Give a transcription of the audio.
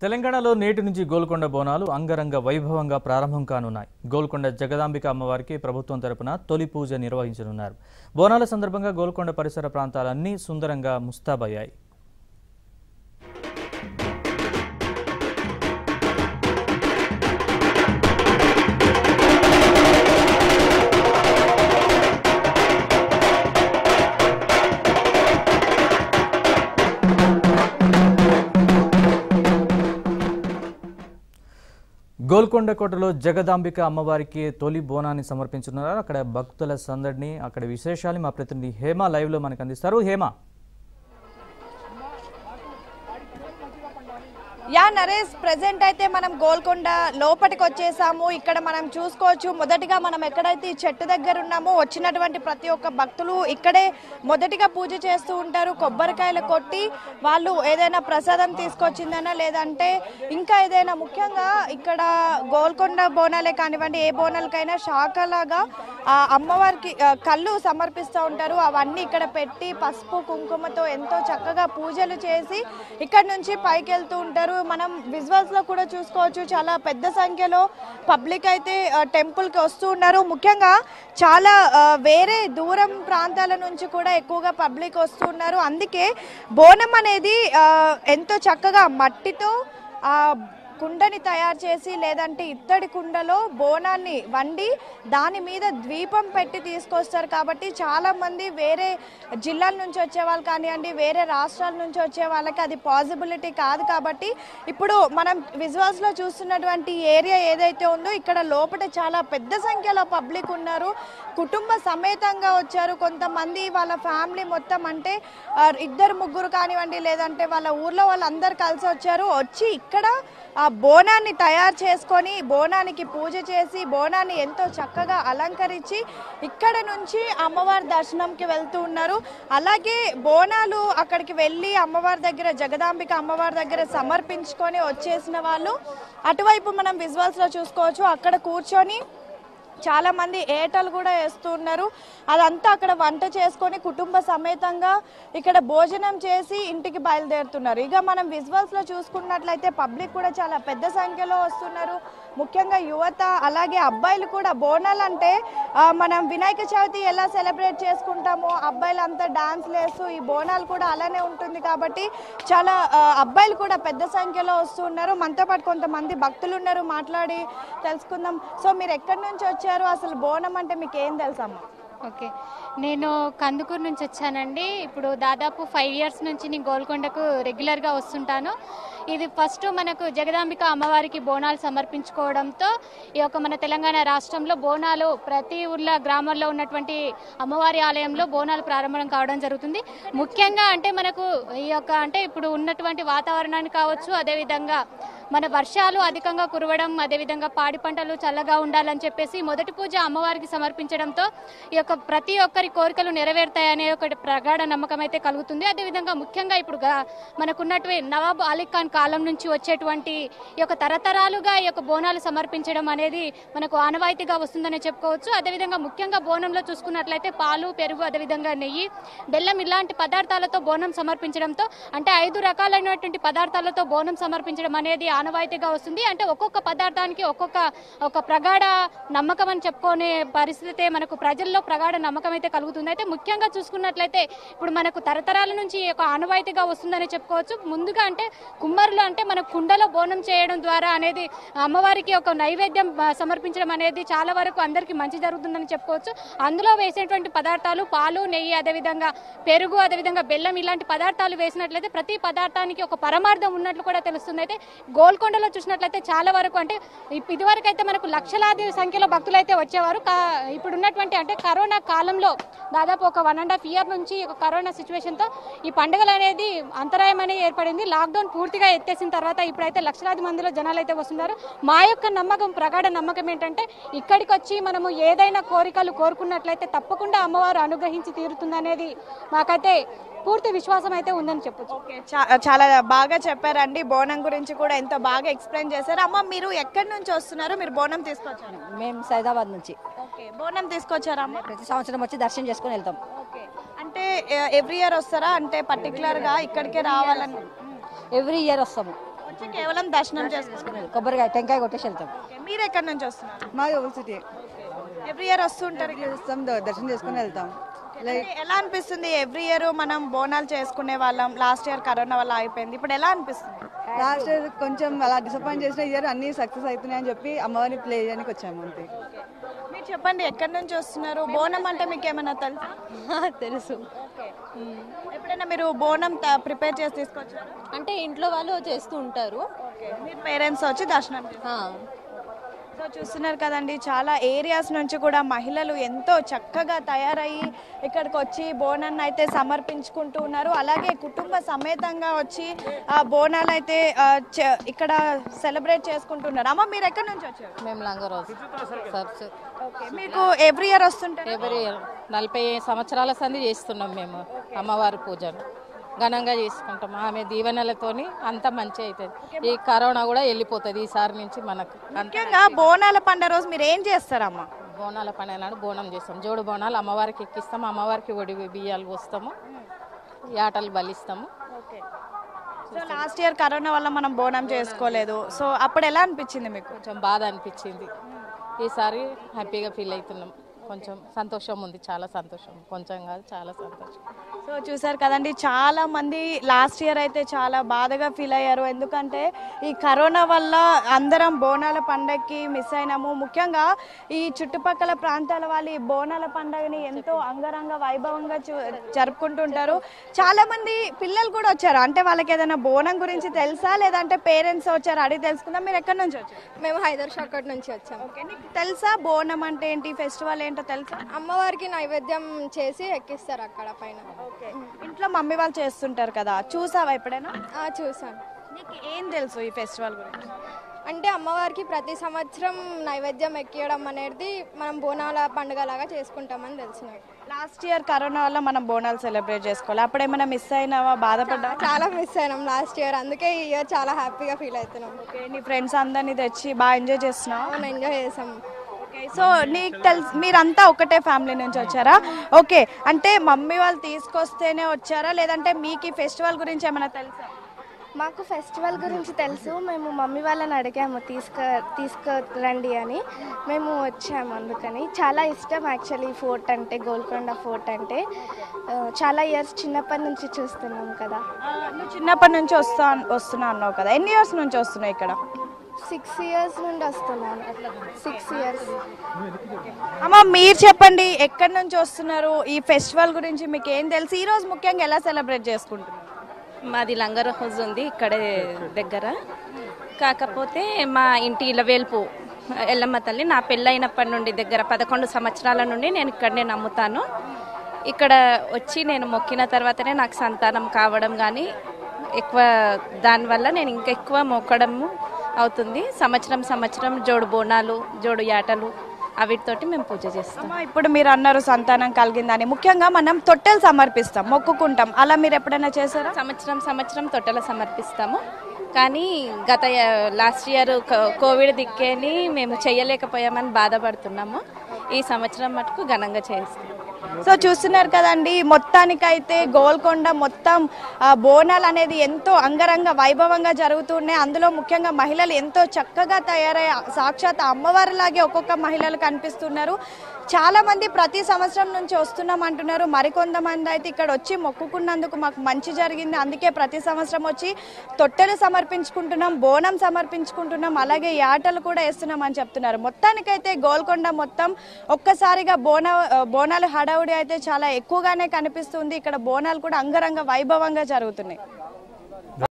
తెలంగాణలో నేటి నుంచి గోల్కొండ బోనాలు అంగరంగ వైభవంగా ప్రారంభం కానున్నాయి గోల్కొండ జగదాంబిక అమ్మవారికి ప్రభుత్వం తరపున తొలి పూజ నిర్వహించనున్నారు బోనాల సందర్భంగా గోల్కొండ పరిసర ప్రాంతాలన్నీ సుందరంగా ముస్తాబయ్యాయి గోల్కొండ కోటలో జగదాంబిక అమ్మవారికి తొలి బోనాన్ని సమర్పించున్నారు అక్కడ భక్తుల సందడిని అక్కడ విశేషాలు మా ప్రతినిధి హేమ లైవ్లో మనకు అందిస్తారు హేమ యా నరేష్ ప్రెసెంట్ అయితే మనం గోల్కొండ లోపలికి వచ్చేసాము ఇక్కడ మనం చూసుకోవచ్చు మొదటిగా మనం ఎక్కడైతే ఈ చెట్టు దగ్గర ఉన్నామో వచ్చినటువంటి ప్రతి ఒక్క భక్తులు ఇక్కడే మొదటిగా పూజ చేస్తూ ఉంటారు కొబ్బరికాయలు కొట్టి వాళ్ళు ఏదైనా ప్రసాదం తీసుకొచ్చిందనా లేదంటే ఇంకా ఏదైనా ముఖ్యంగా ఇక్కడ గోల్కొండ బోనాలే కానివ్వండి ఏ బోనాలకైనా శాఖలాగా ఆ అమ్మవారికి ఆ, కళ్ళు సమర్పిస్తూ ఉంటారు అవన్నీ ఇక్కడ పెట్టి పసుపు కుంకుమతో ఎంతో చక్కగా పూజలు చేసి ఇక్కడ నుంచి పైకి వెళ్తూ ఉంటారు మనం విజువల్స్ లో కూడా చూసుకోవచ్చు చాలా పెద్ద సంఖ్యలో పబ్లిక్ అయితే ఆ, టెంపుల్ కి వస్తూ ఉన్నారు ముఖ్యంగా చాలా ఆ, వేరే దూరం ప్రాంతాల నుంచి కూడా ఎక్కువగా పబ్లిక్ వస్తూ ఉన్నారు అందుకే బోనం అనేది ఆ, ఎంతో చక్కగా మట్టితో ఆ కుండని తయారు చేసి లేదంటే ఇత్తడి కుండలో బోనాన్ని వండి దాని మీద ద్వీపం పెట్టి తీసుకొస్తారు కాబట్టి చాలా మంది వేరే జిల్లాల నుంచి వచ్చే వాళ్ళు కానివ్వండి వేరే రాష్ట్రాల నుంచి వచ్చే వాళ్ళకి అది పాసిబిలిటీ కాదు కాబట్టి ఇప్పుడు మనం విజువల్స్ లో చూస్తున్నటువంటి ఏరియా ఏదైతే ఉందో ఇక్కడ లోపల చాలా పెద్ద సంఖ్యలో పబ్లిక్ ఉన్నారు కుటుంబ సమేతంగా వచ్చారు కొంతమంది వాళ్ళ ఫ్యామిలీ మొత్తం అంటే ఆ, ఇద్దరు ముగ్గురు కానివ్వండి లేదంటే వాళ్ళ ఊర్లో వాళ్ళందరూ కలిసి వచ్చారు వచ్చి ఇక్కడ ఆ బోనాన్ని తయారు చేసుకొని బోనానికి పూజ చేసి బోనాన్ని ఎంతో చక్కగా అలంకరించి ఇక్కడ నుంచి అమ్మవారి దర్శనంకి వెళ్తూ ఉన్నారు అలాగే బోనాలు అక్కడికి వెళ్ళి అమ్మవారి దగ్గర జగదాంబిక అమ్మవారి దగ్గర సమర్పించుకొని వచ్చేసిన వాళ్ళు అటువైపు మనం విజువల్స్ లో చూసుకోవచ్చు అక్కడ కూర్చొని చాలా మంది ఏటలు కూడా వేస్తూ ఉన్నారు అదంతా అక్కడ వంట చేసుకొని కుటుంబ సమేతంగా ఇక్కడ భోజనం చేసి ఇంటికి బయలుదేరుతున్నారు ఇక మనం విజువల్స్ లో చూసుకున్నట్లయితే పబ్లిక్ కూడా చాలా పెద్ద సంఖ్యలో వస్తున్నారు ముఖ్యంగా యువత అలాగే అబ్బాయిలు కూడా బోనాలు అంటే ఆ, మనం వినాయక చవితి ఎలా సెలబ్రేట్ చేసుకుంటామో అబ్బాయిలు అంతా డాన్స్ వేస్తూ ఈ బోనాలు కూడా అలానే ఉంటుంది కాబట్టి చాలా ఆ, అబ్బాయిలు కూడా పెద్ద సంఖ్యలో వస్తున్నారు మనతో పాటు కొంతమంది భక్తులు ఉన్నారు మాట్లాడి తెలుసుకుందాం సో మీరు ఎక్కడి నుంచి వచ్చారు అసలు బోనం అంటే మీకు ఏం తెలుసమ్మా ఓకే నేను కందుకూరు నుంచి వచ్చానండి ఇప్పుడు దాదాపు ఫైవ్ ఇయర్స్ నుంచి నేను గోల్కొండకు రెగ్యులర్గా వస్తుంటాను ఇది ఫస్ట్ మనకు జగదాంబిక అమ్మవారికి బోనాలు సమర్పించుకోవడంతో ఈ యొక్క మన తెలంగాణ రాష్ట్రంలో బోనాలు ప్రతి ఊర్లో గ్రామాల్లో ఉన్నటువంటి అమ్మవారి ఆలయంలో బోనాలు ప్రారంభం కావడం జరుగుతుంది ముఖ్యంగా అంటే మనకు ఈ యొక్క అంటే ఇప్పుడు ఉన్నటువంటి వాతావరణాన్ని కావచ్చు అదేవిధంగా మన వర్షాలు అధికంగా కురవడం అదేవిధంగా పాడి పంటలు చల్లగా ఉండాలని చెప్పేసి మొదటి పూజ అమ్మవారికి సమర్పించడంతో ఈ యొక్క ప్రతి ఒక్కరి కోరికలు నెరవేరుతాయనే ఒక ప్రగాఢ నమ్మకం అయితే కలుగుతుంది అదేవిధంగా ముఖ్యంగా ఇప్పుడు గా- మనకున్నటువంటి నవాబ్ అలీ ఖాన్ కాలం నుంచి వచ్చేటువంటి ఈ యొక్క తరతరాలుగా ఈ యొక్క బోనాలు సమర్పించడం అనేది మనకు ఆనవాయితీగా వస్తుందని చెప్పుకోవచ్చు అదేవిధంగా ముఖ్యంగా బోనంలో చూసుకున్నట్లయితే పాలు పెరుగు అదేవిధంగా నెయ్యి బెల్లం ఇలాంటి పదార్థాలతో బోనం సమర్పించడంతో అంటే ఐదు రకాలైనటువంటి పదార్థాలతో బోనం సమర్పించడం అనేది ఆనవాయితీగా వస్తుంది అంటే ఒక్కొక్క పదార్థానికి ఒక్కొక్క ఒక ప్రగాఢ నమ్మకం అని చెప్పుకునే పరిస్థితి మనకు ప్రజల్లో ప్రగాఢ నమ్మకం అయితే కలుగుతుంది అయితే ముఖ్యంగా చూసుకున్నట్లయితే ఇప్పుడు మనకు తరతరాల నుంచి ఈ యొక్క ఆనవాయితీగా వస్తుందని చెప్పుకోవచ్చు ముందుగా అంటే కుమ్మరులు అంటే మన కుండలో బోనం చేయడం ద్వారా అనేది అమ్మవారికి ఒక నైవేద్యం ఆ, సమర్పించడం అనేది చాలా వరకు అందరికీ మంచి జరుగుతుందని చెప్పుకోవచ్చు అందులో వేసేటువంటి పదార్థాలు పాలు నెయ్యి అదేవిధంగా పెరుగు అదేవిధంగా బెల్లం ఇలాంటి పదార్థాలు వేసినట్లయితే ప్రతి పదార్థానికి ఒక పరమార్థం ఉన్నట్లు కూడా తెలుస్తుంది అయితే గోల్కొండలో చూసినట్లయితే చాలా వరకు అంటే ఇప్- ఇదివరకు అయితే మనకు లక్షలాది సంఖ్యలో భక్తులు అయితే వచ్చేవారు కా- ఇప్పుడు ఉన్నటువంటి అంటే కరోనా కాలంలో దాదాపు ఒక వన్ అండ్ హాఫ్ ఇయర్ నుంచి ఒక కరోనా సిచ్యువేషన్తో ఈ పండుగలు అనేది అంతరాయం అనేది ఏర్పడింది లాక్డౌన్ పూర్తిగా ఎత్తేసిన తర్వాత ఇప్పుడైతే లక్షలాది మందిలో జనాలు అయితే వస్తున్నారు మా యొక్క నమ్మకం ప్రగాఢ నమ్మకం ఏంటంటే ఇక్కడికి వచ్చి మనము ఏదైనా కోరికలు కోరుకున్నట్లయితే తప్పకుండా అమ్మవారు అనుగ్రహించి తీరుతుందనేది మాకైతే పూర్తి విశ్వాసం అయితే ఉందని చెప్పొచ్చు ఓకే చా- చాలా బాగా చెప్పారండి బోనం గురించి కూడా ఎంతో బాగా ఎక్స్ప్లెయిన్ చేశారు అమ్మ మీరు ఎక్కడి నుంచి వస్తున్నారు మీరు బోనం తీసుకొచ్చారు మేము సైదాబాద్ నుంచి ఓకే బోనం తీసుకొచ్చారా అమ్మ ప్రతి సంవత్సరం వచ్చి దర్శనం చేసుకొని వెళ్తాం ఓకే అంటే ఎవ్రీ ఇయర్ వస్తారా అంటే పర్టికులర్ గా ఇక్కడికే రావాలని ఎవ్రీ ఇయర్ వస్తాము వచ్చి కేవలం దర్శనం చేసుకుంటారు కొబ్బరికాయ టెంకాయ కొట్టేసి వెళ్తాం మీరు ఎక్కడి నుంచి వస్తున్నారు మాది ఓల్డ్ సిటీ ఎవ్రీ ఇయర్ వస్తుంటారు వస్తాం ద- దర్శనం చేసుకుని వెళ్తాం లైక్ అంటే ఎలా అనిపిస్తుంది ఎవ్రీ ఇయర్ మనం బోనాలు చేసుకునే వాళ్ళం లాస్ట్ ఇయర్ కరోనా వల్ల అయిపోయింది ఇప్పుడు ఎలా అనిపిస్తుంది లాస్ట్ ఇయర్ కొంచెం అలా డిసప్పాయింట్ చేసిన ఇయర్ అన్ని సక్సెస్ అవుతున్నాయి అని చెప్పి అమ్మవారిని ప్లే చేయడానికి వచ్చాము అంతే మీరు చెప్పండి ఎక్కడి నుంచి వస్తున్నారు బోనం అంటే మీకు ఏమైనా తెలుసా తెలుసు ఎప్పుడైనా మీరు బోనం ప్రిపేర్ చేసి తీసుకొచ్చారు అంటే ఇంట్లో వాళ్ళు చేస్తూ ఉంటారు మీ పేరెంట్స్ వచ్చి దర్శనం చేసుకుంటారు. ఆ, సో చూస్తున్నారు కదండి చాలా ఏరియాస్ నుంచి కూడా మహిళలు ఎంతో చక్కగా తయారయ్యి ఇక్కడికి వచ్చి బోనాన్ని అయితే సమర్పించుకుంటూ ఉన్నారు అలాగే కుటుంబ సమేతంగా వచ్చి ఆ బోనాలు అయితే ఆ, చ- ఇక్కడ సెలబ్రేట్ చేసుకుంటున్నారు అమ్మ మీరు ఎక్కడి నుంచి వచ్చారు మేము లంగరోజు సబ్స్ ఓకే మీకు ఎవ్రీ ఇయర్ వస్తుంటారు ఎవరి నలభై సంవత్సరాల సంది చేస్తున్నాం మేము అమ్మవారి పూజను ఘనంగా చేసుకుంటాం ఆమె దీవెనలతోని అంత మంచి అవుతుంది ఈ కరోనా కూడా వెళ్ళిపోతుంది ఈసారి నుంచి మనకు అంత ముఖ్యంగా బోనాల పండుగ రోజు మీరు ఏం చేస్తారమ్మా బోనాల పండుగ నాడు బోనం చేస్తాం జోడు బోనాలు అమ్మవారికి ఎక్కిస్తాం అమ్మవారికి ఒడి బియ్యాలు పోస్తాము యాటలు బలిస్తాము సో లాస్ట్ ఇయర్ కరోనా వల్ల మనం బోనం చేసుకోలేదు సో అప్పుడు ఎలా అనిపించింది మీకు కొంచెం బాధ అనిపించింది ఈసారి హ్యాపీగా ఫీల్ అవుతున్నాం కొంచెం సంతోషం ఉంది చాలా సంతోషం కొంచెం కాదు చాలా సంతోషం సో చూసారు కదండి చాలా మంది లాస్ట్ ఇయర్ అయితే చాలా బాధగా ఫీల్ అయ్యారు ఎందుకంటే ఈ కరోనా వల్ల అందరం బోనాల పండగకి మిస్ అయినాము ముఖ్యంగా ఈ చుట్టుపక్కల ప్రాంతాల వాళ్ళు ఈ బోనాల పండగని ఎంతో అంగరంగ వైభవంగా చూ జరుపుకుంటుంటారు చాలా మంది పిల్లలు కూడా వచ్చారు అంటే వాళ్ళకి ఏదైనా బోనం గురించి తెలుసా లేదంటే పేరెంట్స్ వచ్చారు అడిగి తెలుసుకుందాం మీరు ఎక్కడి నుంచి వచ్చారు మేము హైదర్ షాకట్ నుంచి వచ్చాము ఓకే నీకు తెలుసా బోనం అంటే ఏంటి ఫెస్టివల్ ఏంటో తెలుసా అమ్మవారికి నైవేద్యం చేసి ఎక్కిస్తారు అక్కడ పైన ఇంట్లో మమ్మీ వాళ్ళు చేస్తుంటారు కదా చూసావా ఎప్పుడైనా ఆ, చూసాను నీకు ఏం తెలుసు ఈ ఫెస్టివల్ గురించి అంటే అమ్మవారికి ప్రతి సంవత్సరం నైవేద్యం ఎక్కియడం అనేది మనం బోనాల పండుగ లాగా చేసుకుంటామని తెలిసిన లాస్ట్ ఇయర్ కరోనా వల్ల మనం బోనాలు సెలబ్రేట్ చేసుకోవాలి అప్పుడు ఏమైనా మిస్ అయినావా బాధపడ్డా చాలా మిస్ అయినాం లాస్ట్ ఇయర్ అందుకే ఈ ఇయర్ చాలా హ్యాపీగా ఫీల్ అవుతున్నాం ఓకే నీ ఫ్రెండ్స్ అందరినీ తెచ్చి బాగా ఎంజాయ్ చేస్తున్నావు మనం ఎంజాయ్ చేసాం సో నీకు తెలుసు మీరంతా ఒకటే ఫ్యామిలీ నుంచి వచ్చారా ఓకే అంటే మమ్మీ వాళ్ళు తీసుకొస్తేనే వచ్చారా లేదంటే మీకు ఈ ఫెస్టివల్ గురించి ఏమైనా తెలుసా మాకు ఫెస్టివల్ గురించి తెలుసు మేము మమ్మీ వాళ్ళని అడిగాము తీసుక తీసుకురండి అని మేము వచ్చాము అందుకని చాలా ఇష్టం యాక్చువల్లీ ఫోర్ట్ అంటే గోల్కొండ ఫోర్ట్ అంటే ఆ, చాలా ఇయర్స్ చిన్నప్పటి నుంచి చూస్తున్నాం కదా ఆ, నువ్వు చిన్నప్పటి నుంచి వస్తా వస్తున్నా అన్నావు కదా ఎన్ని ఇయర్స్ నుంచి వస్తున్నావు ఇక్కడ సిక్స్ ఇయర్స్ నుండి వస్తున్నాను సిక్స్ ఇయర్స్ అమ్మ మీరు చెప్పండి ఎక్కడి నుంచి వస్తున్నారు ఈ ఫెస్టివల్ గురించి మీకు ఏం తెలుసు ఈ రోజు ముఖ్యంగా ఎలా సెలబ్రేట్ చేసుకుంటున్నారు మాది లంగర్ హౌస్ ఉంది ఇక్కడే దగ్గర కాకపోతే మా ఇంటి ఇలవేల్పు ఎల్లమ్మ తల్లి నా పెళ్ళైనప్పటి నుండి దగ్గర పదకొండు సంవత్సరాల నుండి నేను ఇక్కడనే నమ్ముతాను ఇక్కడ వచ్చి నేను మొక్కిన తర్వాతనే నాకు సంతానం కావడం కానీ ఎక్కువ దానివల్ల నేను ఇంకా ఎక్కువ మొక్కడము అవుతుంది సంవత్సరం సంవత్సరం జోడు బోనాలు జోడు యాటలు అవిటితోటి మేము పూజ చేస్తాం అమ్మ ఇప్పుడు మీరు అన్నారు సంతానం కలిగిందని ముఖ్యంగా మనం తొట్టెలు సమర్పిస్తాం మొక్కుకుంటాం అలా మీరు ఎప్పుడైనా చేశారా సంవత్సరం సంవత్సరం తొట్టెల సమర్పిస్తాము కానీ గత లాస్ట్ ఇయర్ కోవిడ్ దిక్కేని మేము చేయలేకపోయామని బాధపడుతున్నాము ఈ సంవత్సరం మటుకు ఘనంగా చేస్తాం సో చూస్తున్నారు కదండి మొత్తానికైతే గోల్కొండ మొత్తం ఆ, బోనాలు అనేది ఎంతో అంగరంగ వైభవంగా జరుగుతున్నాయి అందులో ముఖ్యంగా మహిళలు ఎంతో చక్కగా తయారై సాక్షాత్ అమ్మవారిలాగే ఒక్కొక్క మహిళలు కనిపిస్తున్నారు చాలా మంది ప్రతి సంవత్సరం నుంచి వస్తున్నాం అంటున్నారు మరికొంతమంది అయితే ఇక్కడ వచ్చి మొక్కుకున్నందుకు మాకు మంచి జరిగింది అందుకే ప్రతి సంవత్సరం వచ్చి తొట్టెలు సమర్పించుకుంటున్నాం బోనం సమర్పించుకుంటున్నాం అలాగే యాటలు కూడా వేస్తున్నాం అని చెప్తున్నారు మొత్తానికైతే గోల్కొండ మొత్తం ఒక్కసారిగా బోన బోనాలు హడావుడి అయితే చాలా ఎక్కువగానే కనిపిస్తుంది ఇక్కడ బోనాలు కూడా అంగరంగ వైభవంగా జరుగుతున్నాయి